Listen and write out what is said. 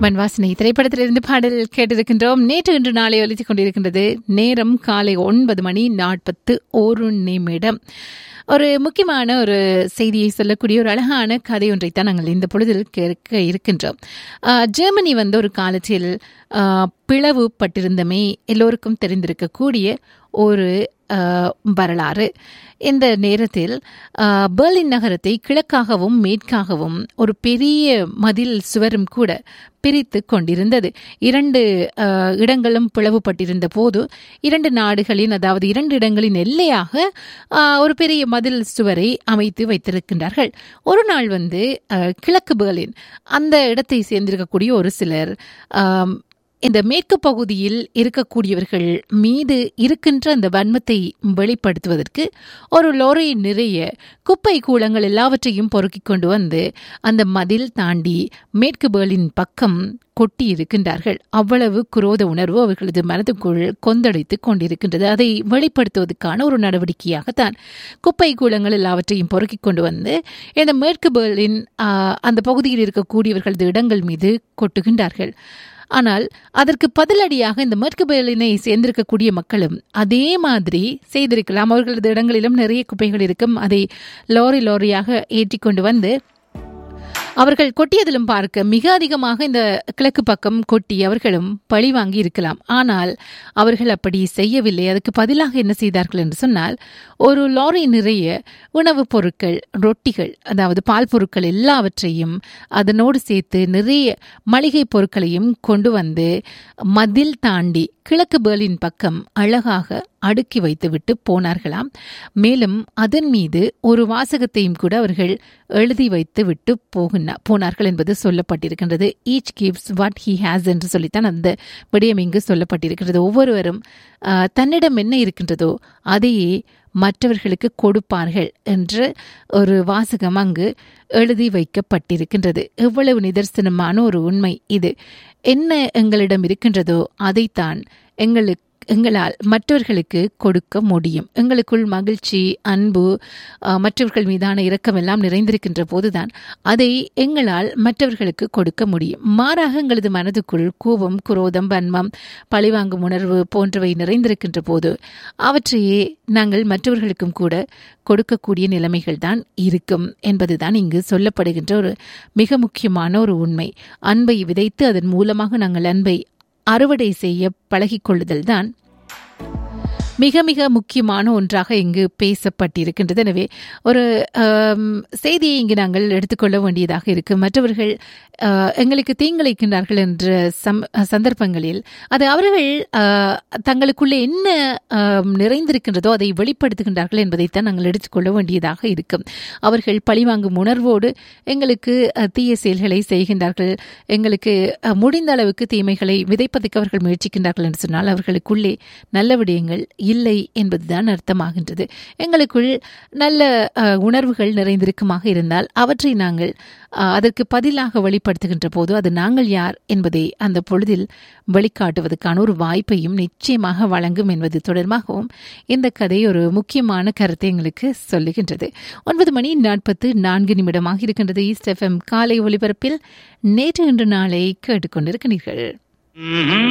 மண்வாசனை திரைப்படத்திலிருந்து பாடல் கேட்டிருக்கின்றோம் நேற்று இன்று நாளை ஒலித்துக் கொண்டிருக்கின்றது நேரம் காலை ஒன்பது மணி நாற்பத்து ஒரு நிமிடம் ஒரு முக்கியமான ஒரு செய்தியை சொல்லக்கூடிய ஒரு அழகான கதை ஒன்றைத்தான் நாங்கள் இந்த பொழுதில் கேட்க இருக்கின்றோம் ஆஹ், ஜெர்மனி வந்து ஒரு காலத்தில் ஆஹ், பிளவுபட்டிருந்தமே எல்லோருக்கும் தெரிந்திருக்கக்கூடிய ஒரு ஆஹ், வரலாறு இந்த நேரத்தில் ஆஹ், பெர்லின் நகரத்தை கிழக்காகவும் மேற்காகவும் ஒரு பெரிய மதில் சுவரும் கூட பிரித்து கொண்டிருந்தது இரண்டு ஆஹ், இடங்களும் பிளவுபட்டிருந்த போது இரண்டு நாடுகளின் அதாவது இரண்டு இடங்களின் எல்லையாக ஆஹ், ஒரு பெரிய மதில் சுவரை அமைத்து வைத்திருக்கின்றார்கள் ஒரு நாள் வந்து ஆஹ், கிழக்கு பெர்லின் அந்த இடத்தை சேர்ந்திருக்கக்கூடிய ஒரு சிலர் ஆம், இந்த மேற்கு பகுதியில் இருக்கக்கூடியவர்கள் மீது இருக்கின்ற அந்த வன்மத்தை வெளிப்படுத்துவதற்கு ஒரு லோரி நிறைய குப்பை கூலங்கள் எல்லாவற்றையும் பொறுக்கிக் கொண்டு வந்து அந்த மதில் தாண்டி மேற்கு பேர்லின் பக்கம் கொட்டி இருக்கின்றார்கள் அவ்வளவு குரோத உணர்வு அவர்களது மனதுக்குள் கொந்தளித்துக் கொண்டிருக்கின்றது அதை வெளிப்படுத்துவதற்கான ஒரு நடவடிக்கையாகத்தான் குப்பை கூலங்கள் எல்லாவற்றையும் பொறுக்கிக் கொண்டு வந்து இந்த மேற்கு பேர்லின் ஆஹ், அந்த பகுதியில் இருக்கக்கூடியவர்களது இடங்கள் மீது கொட்டுகின்றார்கள் ஆனால் அதற்கு பதிலடியாக இந்த மேற்கு பெர்லினை சேர்ந்திருக்கக்கூடிய மக்களும் அதே மாதிரி செய்திருக்கலாம் அவர்களது இடங்களிலும் நிறைய குப்பைகள் இருக்கும் அதை லாரி லாரியாக ஏற்றி கொண்டு வந்து அவர்கள் கொட்டியதிலும் பார்க்க மிக அதிகமாக இந்த கிழக்கு பக்கம் கொட்டி அவர்களும் பழி வாங்கி இருக்கலாம் ஆனால் அவர்கள் அப்படி செய்யவில்லை அதுக்கு பதிலாக என்ன செய்தார்கள் என்று சொன்னால் ஒரு லாரி நிறைய உணவுப் பொருட்கள் ரொட்டிகள் அதாவது பால் பொருட்கள் எல்லாவற்றையும் அதனோடு சேர்த்து நிறைய மளிகை பொருட்களையும் கொண்டு வந்து மதில் தாண்டி கிழக்கு பெர்லின் பக்கம் அழகாக அடுக்கி வைத்துவிட்டு போனார்களாம் மேலும் அதன் மீது ஒரு வாசகத்தையும் கூட அவர்கள் எழுதி வைத்து விட்டு போகின போனார்கள் என்பது சொல்லப்பட்டிருக்கின்றது each gives what he has என்று சொல்லித்தான் அந்த விடயம் இங்கு சொல்லப்பட்டிருக்கிறது ஒவ்வொருவரும் ஆஹ், தன்னிடம் என்ன இருக்கின்றதோ அதையே மற்றவர்களுக்கு கொடுப்பார்கள் என்ற ஒரு வாசகம் அங்கு எழுதி வைக்கப்பட்டிருக்கின்றது எவ்வளவு நிதர்சனமான ஒரு உண்மை இது என்ன எங்களிடம் இருக்கின்றதோ அதைத்தான் எங்களுக்கு எங்களால் மற்றவர்களுக்கு கொடுக்க முடியும் எங்களுக்குள் மகிழ்ச்சி அன்பு அஹ், மற்றவர்கள் மீதான இரக்கம் எல்லாம் நிறைந்திருக்கின்ற போதுதான் அதை எங்களால் மற்றவர்களுக்கு கொடுக்க முடியும் மாறாக எங்களது மனதுக்குள் கோபம் குரோதம் வன்மம் பழிவாங்கும் உணர்வு போன்றவை நிறைந்திருக்கின்ற போது அவற்றையே நாங்கள் மற்றவர்களுக்கும் கூட கொடுக்கக்கூடிய நிலைமைகள் தான் இருக்கும் என்பதுதான் இங்கு சொல்லப்படுகின்ற ஒரு மிக முக்கியமான ஒரு உண்மை அன்பை விதைத்து அதன் மூலமாக நாங்கள் அன்பை அறுவடை செய்ய பழகிக் கொள்ளுதல் தான் மிக மிக முக்கியமான ஒன்றாக இங்கு பேசப்பட்டிருக்கின்றது எனவே ஒரு ஆம், செய்தியை இங்கு நாங்கள் எடுத்துக்கொள்ள வேண்டியதாக இருக்கு மற்றவர்கள் ஆ, எங்களுக்கு தீங்கிழைக்கின்றார்கள் என்ற சம் சந்தர்ப்பங்களில் அது அவர்கள் ஆ, தங்களுக்குள்ளே என்ன ஆம், நிறைந்திருக்கின்றதோ அதை வெளிப்படுத்துகின்றார்கள் என்பதைத்தான் நாங்கள் எடுத்துக்கொள்ள வேண்டியதாக இருக்கும் அவர்கள் பழிவாங்கும் உணர்வோடு எங்களுக்கு அ, தீய செயல்களை செய்கின்றார்கள் எங்களுக்கு அ, முடிந்த அளவுக்கு தீமைகளை விதைப்பதற்கு அவர்கள் முயற்சிக்கின்றார்கள் என்று சொன்னால் அவர்களுக்குள்ளே நல்ல விடயங்கள் இல்லை என்பதுதான் அர்த்தமாகின்றது எங்களுக்குள் நல்ல அ, உணர்வுகள் நிறைந்திருக்குமாக இருந்தால் அவற்றை நாங்கள் அ, அதற்கு பதிலாக வெளிப்படுத்துகின்ற போது அது நாங்கள் யார் என்பதை அந்த பொழுதில் வெளிக்காட்டுவதற்கான ஒரு வாய்ப்பையும் நிச்சயமாக வழங்கும் என்பது தொடர்பாகவும் இந்த கதை ஒரு முக்கியமான கருத்தை எங்களுக்கு சொல்லுகின்றது ஒன்பது மணி நாற்பத்து நான்கு நிமிடமாக இருக்கின்றது ஈஸ்ட் எஃப்எம் காலை ஒலிபரப்பில் நேற்று இன்று நாளை கேட்டுக்கொண்டிருக்கிறீர்கள் ம்ஹும்.